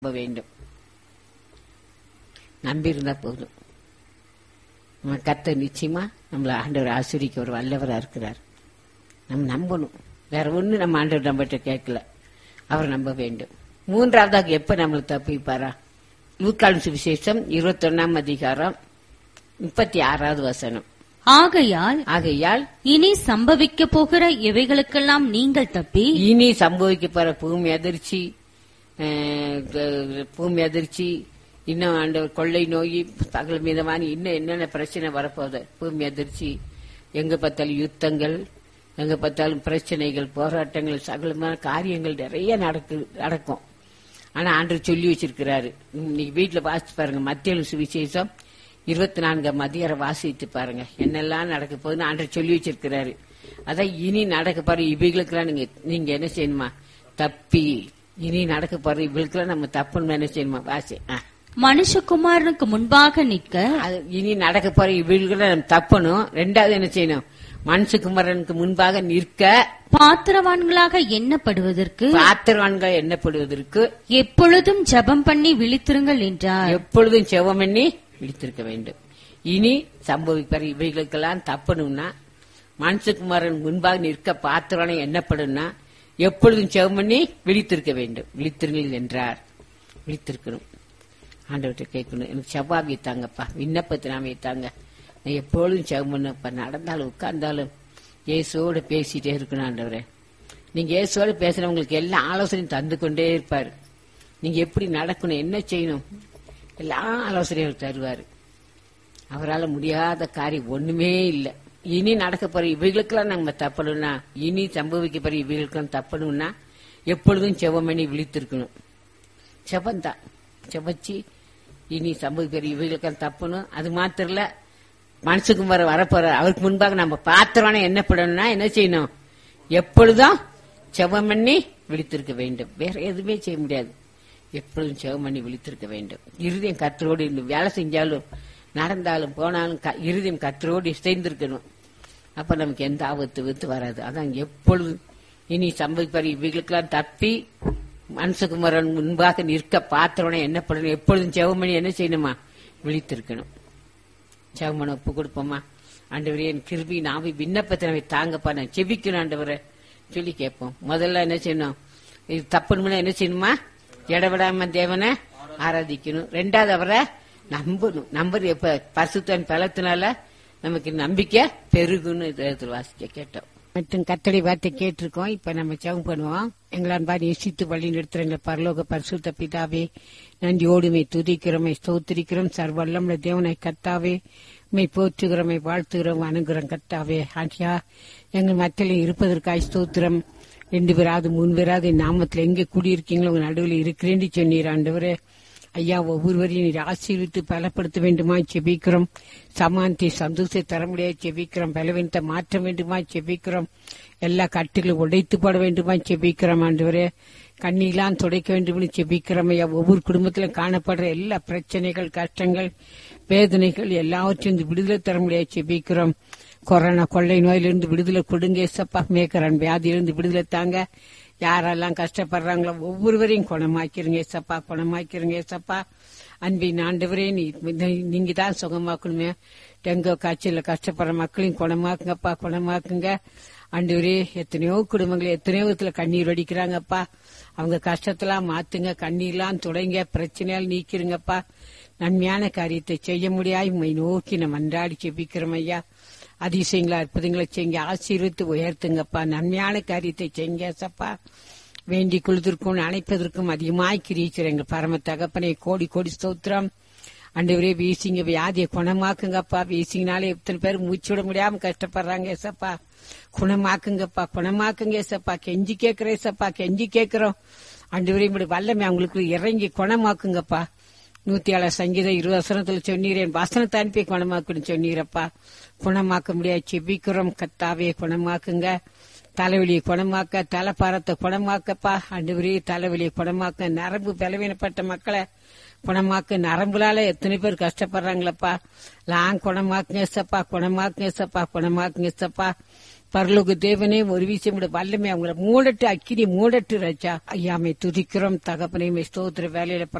நம்ப வேண்டும் நம்பியிருந்தா போதும் நம்ம கத்த நிச்சயமா நம்மள ஆண்டவர் ஆசிரிக்க ஒரு வல்லவரா இருக்கிறார் நம்ம நம்பணும் வேற ஒண்ணு நம்ம ஆண்டவர் நம்மகிட்ட கேட்கல அவர் நம்ப வேண்டும் மூன்றாவதாக எப்ப நம்மளுக்கு தப்பிப்பாரா லூக்கால் சுவிசேஷம் இருபத்தொன்னாம் அதிகாரம் முப்பத்தி ஆறாவது வசனம் ஆகையால் ஆகையால் இனி சம்பவிக்க போகிற இவைகளுக்கெல்லாம் நீங்கள் தப்பி இனி சம்பவிக்க போற பூமி அதிர்ச்சி அஹ், க- பூமி அதிர்ச்சி இன்னும் ஆண்டவர் கொள்ளை நோய் சகல மீதமான இன்னும் என்னென்ன பிரச்சனை வரப்போகுது பூமி அதிர்ச்சி எங்க பார்த்தாலும் யுத்தங்கள் எங்க பார்த்தாலும் பிரச்சனைகள் போராட்டங்கள் சகலமான காரியங்கள் நிறைய நடக்கு நடக்கும் ஆனா ஆண்டவர் சொல்லி வச்சிருக்கிறாரு இன்னைக்கு வீட்டுல வாசிச்சு பாருங்க மத்திய சுவிசேஷம் இருபத்தி நான்காம் அதிகாரம் வாசித்து பாருங்க என்னெல்லாம் நடக்க போகுதுன்னு ஆண்டவர் சொல்லி வச்சிருக்கிறாரு அதான் இனி நடக்க போற இவைகளுக்கெல்லாம் நீங்க நீங்க என்ன செய்யணுமா தப்பி இனி நடக்க போற இவங்களுக்கெல்லாம் நம்ம தப்புன்னு என்ன செய்யணுமா வாசி ஆ. மனுஷகுமாரனுக்கு முன்பாக நிற்க அது இனி நடக்க போற இவங்களுக்கெல்லாம் நம்ம தப்பணும் ரெண்டாவது என்ன செய்யணும் மனுஷகுமரனுக்கு முன்பாக நிற்க பாத்திரவான்களாக எண்ணப்படுவதற்கு பாத்திரவான்கள் எண்ணப்படுவதற்கு எப்பொழுதும் ஜெபம் பண்ணி விழித்திருங்கள் என்றார் எப்பொழுதும் செவம் பண்ணி விழித்திருக்க வேண்டும் இனி சம்பவிப்பார் இவைகளுக்கெல்லாம் தப்பணும்னா மனுஷகுமாரன் முன்பாக நிற்க பாத்திரனை எண்ணப்படும்னா எப்பொழுதும் செவம் பண்ணி விழித்திருக்க வேண்டும் விழித்திருங்கள் என்றார் விழித்திருக்கணும் ஆண்டவர்கிட்ட கேட்கணும் எனக்கு செவ்வாவி தாங்கப்பா விண்ணப்பத்தினாமே தாங்க நான் எப்பொழுதும் செவம் பண்ணப்பா நடந்தாலும் உட்கார்ந்தாலும் இயேசுவோடு பேசிட்டே இருக்கணும் ஆண்டவரே நீங்க இயேசுவோடு பேசுறவங்களுக்கு எல்லா ஆலோசனையும் தந்து கொண்டே இருப்பாரு நீங்க எப்படி நடக்கணும் என்ன செய்யணும் எல்லா ஆலோசனையும் தருவாரு அவரால் முடியாத காரியம் ஒண்ணுமே இல்லை இனி நடக்க போற இவைகளுக்கெல்லாம் நம்ம தப்பணும்னா இனி சம்பவிக்க போற இவைகளுக்கெல்லாம் தப்பணும்னா எப்பொழுதும் செவமணி விழித்திருக்கணும் செவந்தான் செவச்சி இனி சம்பவிக்க போற இவைகளுக்கெல்லாம் தப்பணும் அது மாத்திரம் இல்ல மனசுக்குமார வரப்போற அவருக்கு முன்பாக நம்ம பாத்திரம்னா என்ன பண்ணணும்னா என்ன செய்யணும் எப்பொழுதும் செவம் பண்ணி விழித்திருக்க வேண்டும் வேற எதுவுமே செய்ய முடியாது எப்பொழுதும் செவம் பண்ணி விழித்திருக்க வேண்டும் இருதயம் கத்தரோடு இருந்து வேலை செஞ்சாலும் நடந்தாலும் போனாலும் க- இருதயம் கத்தரோடு இசைந்திருக்கணும் அப்ப நமக்கு எந்த ஆபத்து வித்து வராது அதான் எப்பொழுதும் இனி சம்பவிப்பார் இவைகளுக்கெல்லாம் தப்பி மனசுக்குமரன் முன்பாக நிற்க பாத்திரம்னா என்ன பண்ணணும் எப்பொழுதும் செவமணி என்ன செய்யணுமா விழித்திருக்கணும் செவமனை ஒப்பு கொடுப்போமா ஆண்டவரே என் கிருபி நாவி விண்ணப்பத்தினவை தாங்கப்பா நான் செபிக்கணும் ஆண்டவரை சொல்லி கேட்போம் முதல்ல என்ன செய்யணும் இது தப்புணும்னா என்ன செய்யணுமா இடவிடாம தேவனை ஆராதிக்கணும் ரெண்டாவது அவரை நம்பணும் நம்பர் எப்ப பரிசுத்தன் பலத்தினால நமக்கு நம்பிக்கை பெருகுன்னு இதில் வாசிக்க கேட்டோம் மற்றும் கத்தடி வார்த்தை கேட்டிருக்கோம் இப்ப நம்ம ஜெபம் பண்ணுவோம் எங்களான் பாடி நேசித்து வழி நிறுத்துற எங்கள் பரலோக பரிசுத்த பிதாவே நன்றியோடுமை துதிக்கிறோமை ஸ்தோத்திரிக்கிறோம் சர்வல்லமுள்ள தேவனை கத்தாவே மை போற்றுகிறோமை வாழ்த்துகிறோம் அணுகிறோம் கத்தாவே ஆண்டியா எங்கள் மத்தியில் இருப்பதற்காய் ஸ்தோத்திரம் ரெண்டு பேராது மூணு பேராது என் நாமத்தில் எங்கே குடியிருக்கீங்களோ உங்க நடுவில் இருக்கிறேன்னு சொன்னீர் ஆண்டவரே ஐயா ஒவ்வொருவரையும் நீர் ஆசீர்வித்து பலப்படுத்த வேண்டுமா செபிக்கிறோம் சமானத்தை சந்தோஷத்தை தர முடியாது செபிக்கிறோம் பலவீனத்தை மாற்ற வேண்டுமா செபிக்கிறோம் எல்லா கட்டுகளும் உடைத்து போட வேண்டுமா செபிக்கிறோம் ஆண்டவரே கண்ணீலாம் துடைக்க வேண்டும்னு செபிக்கிறோம் ஐயா ஒவ்வொரு குடும்பத்திலும் காணப்படுற எல்லா பிரச்சனைகள் கஷ்டங்கள் வேதனைகள் எல்லாவற்றையும் இந்த விடுதலை தர முடியாது செபிக்கிறோம் கொரோனா கொள்ளை நோயிலிருந்து விடுதலை கொடுங்க ஏசப்பா மேக்கரன் வியாதியிலிருந்து விடுதலை தாங்க யாரெல்லாம் கஷ்டப்படுறாங்களோ ஒவ்வொருவரையும் குணமாக்கிருங்க ஏசப்பா குணமாக்கிருங்க ஏசப்பா அன்பின் ஆண்டவரே நீ நீங்க தான் சுகமாக்கணுமே டெங்கோ காய்ச்சல கஷ்டப்படுற மக்களையும் குணமாக்குங்கப்பா குணமாக்குங்க ஆண்டவரே எத்தனையோ குடும்பங்கள் எத்தனையோ விதத்துல கண்ணீர் வடிக்கிறாங்கப்பா அவங்க கஷ்டத்தெல்லாம் மாத்துங்க கண்ணீர்லாம் துடைங்க பிரச்சனையால் நீக்கிருங்கப்பா நன்மையான காரியத்தை செய்ய முடியாது உம்மை நோக்கி நம்ம அன்றாடி செபிக்கிறோம் ஐயா அதிசயங்களா அற்புதங்களை செய்யுங்க ஆசீர்வித்து உயர்த்துங்கப்பா நன்மையான காரியத்தை செய்யுங்க சப்பா வேண்டி கொள்வதற்கும் அணைப்பதற்கும் அதிகமாய் கிரீச்சர் எங்கள் பரம தகப்பனை கோடி கோடி ஸ்தோத்திரம் அண்டவரே வீசிங்க வியாதியை குணமாக்குங்கப்பா வீசிங்கனாலே எத்தனை பேர் மூச்சு விட முடியாம கஷ்டப்படுறாங்க ஏசப்பா குணமாக்குங்கப்பா குணமாக்குங்க ஏசப்பா கெஞ்சி கேட்கிறேன் ஏசப்பா கெஞ்சி கேட்கிறோம் அண்டவரே இப்படி வல்லமே அவங்களுக்கு இறங்கி குணமாக்குங்கப்பா நூத்தி ஏழு சங்கீதம் இருபது வசனத்துல சொன்னீரேன் வசனத்தை அனுப்பி குணமாக்குன்னு சொன்னீரப்பா குணமாக்க முடியாது செபிக்கிறோம் கத்தாவே குணமாக்குங்க தலைவலியை குணமாக்க தலைப்பாரத்தை குணமாக்கப்பா அண்டுவரே தலைவலியை குணமாக்க நரம்பு பலவீனப்பட்ட மக்களை குணமாக்க நரம்புலால எத்தனை பேர் கஷ்டப்படுறாங்களப்பா லாங் குணமாக்குங்க சப்பா குணமாக்குங்க சப்பா குணமாக்குங்க சப்பா பரலோக தேவனே ஒரு விஷயம் கூட வல்லமே அவங்கள மூடட்டு அக்கினி மூடட்டு ராஜா ஐயாமை துதிக்கிறோம் தகப்பனையுமே ஸ்தோத்திர வேலையில